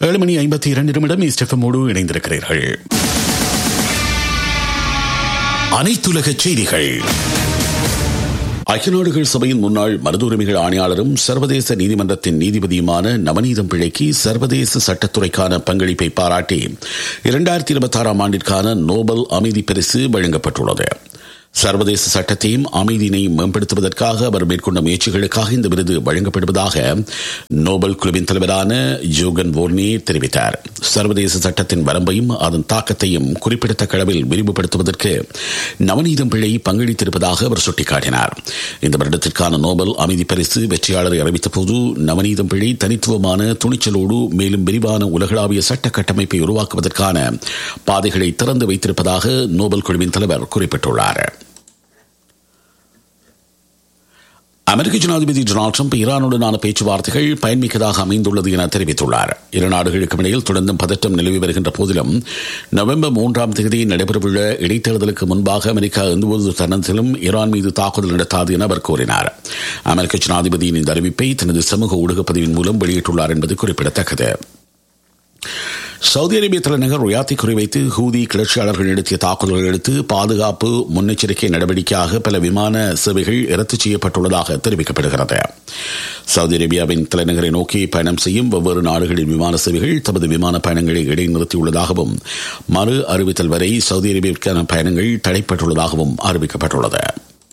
ஏழு மணி ஐம்பத்தி இரண்டு நிமிடம் இஸ்டெஃபமோடு இணைந்திருக்கிறீர்கள் அனைத்துலக செய்திகள் ஐக்கிய நாடுகள் சபையின் முன்னாள் மனித உரிமைகள் ஆணையாளரும் சர்வதேச நீதிமன்றத்தின் நீதிபதியுமான நவநீதம் பிள்ளைக்கு சர்வதேச சட்டத்துறைக்கான பங்களிப்பை பாராட்டி இரண்டாயிரத்தி இருபத்தி ஆறாம் ஆண்டிற்கான நோபல் அமைதி பரிசு வழங்கப்பட்டுள்ளது சர்வதேச சட்டத்தையும் அமைதியினையும் மேம்படுத்துவதற்காக அவர் மேற்கொண்ட முயற்சிகளுக்காக இந்த விருது வழங்கப்படுவதாக நோபல் குழுவின் தலைவரான ஜோகன் வோர்னி தெரிவித்தார் சர்வதேச சட்டத்தின் வரம்பையும் அதன் தாக்கத்தையும் குறிப்பிடத்தக்க அளவில் விரிவுபடுத்துவதற்கு நவநீதம் பிள்ளை பங்களித்திருப்பதாக அவர் சுட்டிக்காட்டினார் இந்த வருடத்திற்கான நோபல் அமைதி பரிசு வெற்றியாளரை அறிவித்த போது நவநீதம் பிள்ளை தனித்துவமான துணிச்சலோடு மேலும் விரிவான உலகளாவிய சட்ட கட்டமைப்பை உருவாக்குவதற்கான பாதைகளை திறந்து வைத்திருப்பதாக நோபல் குழுவின் தலைவர் குறிப்பிட்டுள்ளார் அமெரிக்க ஜனாதிபதி டொனால்டு ட்ரம்ப் ஈரானுடனான பேச்சுவார்த்தைகள் பயன்மிக்கதாக அமைந்துள்ளது என தெரிவித்துள்ளார் இரு நாடுகளுக்கும் இடையில் தொடர்ந்தும் பதற்றம் நிலவி வருகின்ற போதிலும் நவம்பர் மூன்றாம் தேதி நடைபெறவுள்ள இடைத்தேர்தலுக்கு முன்பாக அமெரிக்கா எந்தவொரு தருணத்திலும் ஈரான் மீது தாக்குதல் நடத்தாது என அவர் கூறினார் அமெரிக்க ஜனாதிபதியின் இந்த அறிவிப்பை தனது சமூக ஊடகப் பதிவின் மூலம் வெளியிட்டுள்ளார் என்பது குறிப்பிடத்தக்கது சவுதி அரேபிய தலைநகர் ரியாத்தை குறிவைத்து ஹூதி கிளர்ச்சியாளர்கள் நடத்திய தாக்குதல்கள் அடுத்து பாதுகாப்பு முன்னெச்சரிக்கை நடவடிக்கையாக பல விமான சேவைகள் ரத்து செய்யப்பட்டுள்ளதாக தெரிவிக்கப்படுகிறது சவுதி அரேபியாவின் தலைநகரை நோக்கி பயணம் செய்யும் வெவ்வேறு நாடுகளின் விமான சேவைகள் தமது விமான பயணங்களை இடைநிறுத்தியுள்ளதாகவும் மறு அறிவித்தல் வரை சவுதி அரேபியாவிற்கான பயணங்கள் தடைப்பட்டுள்ளதாகவும் அறிவிக்கப்பட்டுள்ளது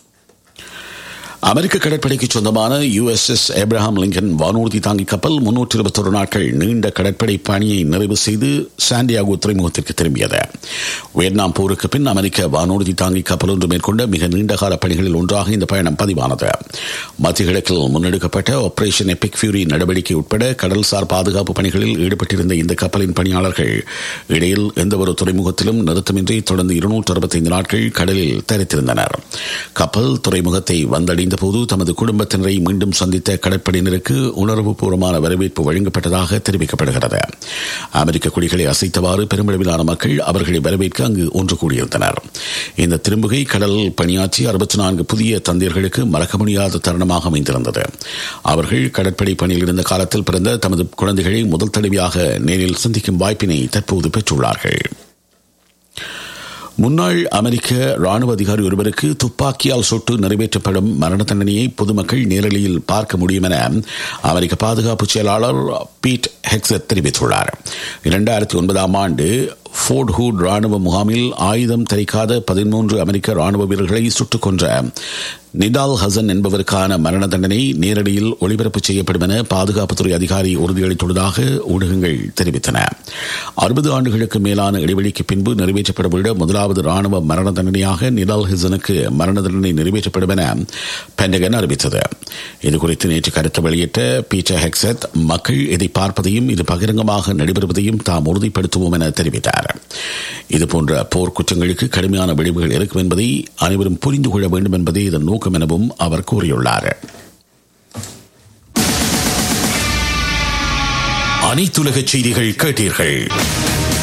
அமெரிக்க கடற்படைக்கு சொந்தமான யுஎஸ்எஸ் ஏப்ரஹாம் லிங்கன் வானூர்தி தாங்கி கப்பல் முன்னூற்றி இருபத்தொரு நாட்கள் நீண்ட கடற்படை பணியை நிறைவு செய்து சாண்டியாகோ துறைமுகத்திற்கு திரும்பியது வியட்நாம் போருக்கு பின் அமெரிக்க வானூர்தி தாங்கி கப்பல் ஒன்று மேற்கொண்ட மிக நீண்டகால பணிகளில் ஒன்றாக இந்த பயணம் பதிவானது மத்திய கிழக்கில் முன்னெடுக்கப்பட்ட ஆபரேஷன் எபிக் ஃபியூரி நடவடிக்கை உட்பட கடல்சார் பாதுகாப்பு பணிகளில் ஈடுபட்டிருந்த இந்த கப்பலின் பணியாளர்கள் இடையில் எந்தவொரு துறைமுகத்திலும் நிறுத்தமின்றி தொடர்ந்து இருநூற்று அறுபத்தைந்து நாட்கள் கடலில் தரித்திருந்தனர் கப்பல் துறைமுகத்தை வந்தடைந்த போது தமது குடும்பத்தினரை மீண்டும் சந்தித்த கடற்படையினருக்கு உணர்வுபூர்வமான வரவேற்பு வழங்கப்பட்டதாக தெரிவிக்கப்படுகிறது அமெரிக்க குடிகளை அசைத்தவாறு பெருமளவிலான மக்கள் அவர்களை வரவேற்க அங்கு ஒன்று கூடியிருந்தனர் இந்த திரும்புகை கடல் பணியாற்றி அறுபத்தி நான்கு புதிய தந்தையர்களுக்கு மறக்க முடியாத தருணமாக அமைந்திருந்தது அவர்கள் கடற்படை பணியில் இருந்த காலத்தில் பிறந்த தமது குழந்தைகளை முதல் தடவையாக நேரில் சந்திக்கும் வாய்ப்பினை தற்போது பெற்றுள்ளார்கள் முன்னாள் அமெரிக்க ராணுவ அதிகாரி ஒருவருக்கு துப்பாக்கியால் சுட்டு நிறைவேற்றப்படும் மரண தண்டனையை பொதுமக்கள் நேரலையில் பார்க்க முடியும் என அமெரிக்க பாதுகாப்பு செயலாளர் பீட் ஹெக்ஸர் தெரிவித்துள்ளார் இரண்டாயிரத்தி ஒன்பதாம் ஆண்டு ஃபோர்ட் ஹூட் ராணுவ முகாமில் ஆயுதம் தரிக்காத பதிமூன்று அமெரிக்க ராணுவ வீரர்களை சுட்டுக் கொன்ற நிடால் ஹசன் என்பவருக்கான மரண தண்டனை நேரடியில் ஒளிபரப்பு செய்யப்படும் என பாதுகாப்புத்துறை அதிகாரி உறுதியளித்துள்ளதாக ஊடகங்கள் தெரிவித்தன அறுபது ஆண்டுகளுக்கு மேலான இடைவெளிக்கு பின்பு நிறைவேற்றப்படவுள்ள முதலாவது ராணுவ மரண தண்டனையாக நிடால் ஹசனுக்கு மரண தண்டனை நிறைவேற்றப்படும் என பென்டகன் அறிவித்தது இதுகுறித்து நேற்று கருத்து வெளியிட்ட பீட்டர் ஹெக்ஸத் மக்கள் இதை பார்ப்பதையும் இது பகிரங்கமாக நடைபெறுவதையும் தாம் உறுதிப்படுத்துவோம் என தெரிவித்தார் இதுபோன்ற போர் குற்றங்களுக்கு கடுமையான விளைவுகள் இருக்கும் என்பதை அனைவரும் புரிந்து கொள்ள வேண்டும் என்பதே இதன் நோக்கம் எனவும் அவர் கூறியுள்ளார் அனைத்துலக செய்திகள் கேட்டீர்கள்